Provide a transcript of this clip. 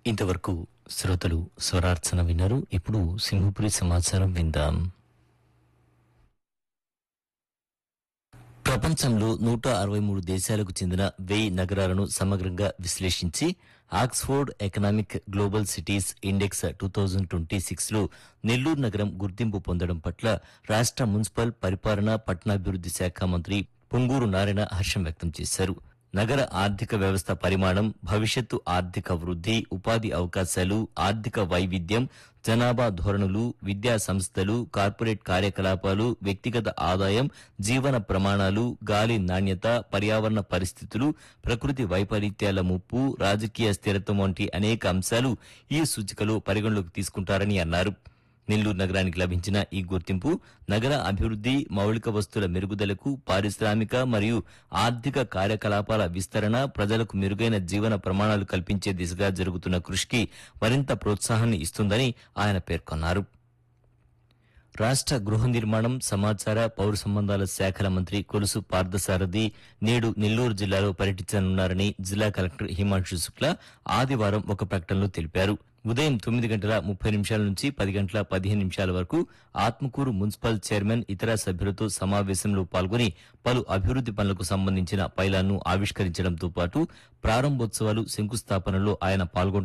ఇంతవరకు శ్రోతలు స్వరార్చన విన్నారు ఇప్పుడు సింహపురి సమాచారం విందాం ప్రపంచంలో నూట అరవై మూడు దేశాలకు చెందిన వెయ్యి నగరాలను సమగ్రంగా విశ్లేషించి Oxford economic global cities index two thousand twenty six లో నెల్లూరు నగరం గుర్తింపు పొందడం పట్ల రాష్ట్ర మున్సిపల్ పరిపాలన పట్టణాభివృద్ధి శాఖ మంత్రి పొంగూరు నారాయణ హర్షం వ్యక్తం చేశారు నగర ఆర్థిక వ్యవస్థ పరిమాణం భవిష్యత్తు ఆర్థిక వృద్ధి ఉపాధి అవకాశాలు ఆర్థిక వైవిధ్యం జనాభా ధోరణులు విద్యా సంస్థలు కార్పొరేట్ కార్యకలాపాలు వ్యక్తిగత ఆదాయం జీవన ప్రమాణాలు గాలి నాణ్యత పర్యావరణ పరిస్థితులు ప్రకృతి వైపరీత్యాల ముప్పు రాజకీయ స్థిరత్వం వంటి అనేక అంశాలు ఈ సూచికలో పరిగణలోకి తీసుకుంటారని అన్నారు నెల్లూరు నగరానికి లభించిన ఈ గుర్తింపు నగర అభివృద్ధి మౌలిక వస్తువుల మెరుగుదలకు పారిశ్రామిక మరియు ఆర్థిక కార్యకలాపాల విస్తరణ ప్రజలకు మెరుగైన జీవన ప్రమాణాలు కల్పించే దిశగా జరుగుతున్న కృషికి మరింత ప్రోత్సాహాన్ని ఇస్తుందని ఆయన పేర్కొన్నారు రాష్ట్ర గృహ నిర్మాణం సమాచార పౌర సంబంధాల శాఖల మంత్రి కొలుసు పార్థసారథి నేడు నెల్లూరు జిల్లాలో పర్యటించనున్నారని జిల్లా కలెక్టర్ హిమాంశు శుక్లా ఆదివారం ఒక ప్రకటనలో తెలిపారు ఉదయం తొమ్మిది గంటల ముప్పై నిమిషాల నుంచి పది గంటల పదిహేను నిమిషాల వరకు ఆత్మకూరు మున్సిపల్ చైర్మన్ ఇతర సభ్యులతో సమావేశంలో పాల్గొని పలు అభివృద్ది పనులకు సంబంధించిన పైలాన్ను ఆవిష్కరించడంతో పాటు ప్రారంభోత్సవాలు శంకుస్థాపనలో ఆయన పాల్గొంటారు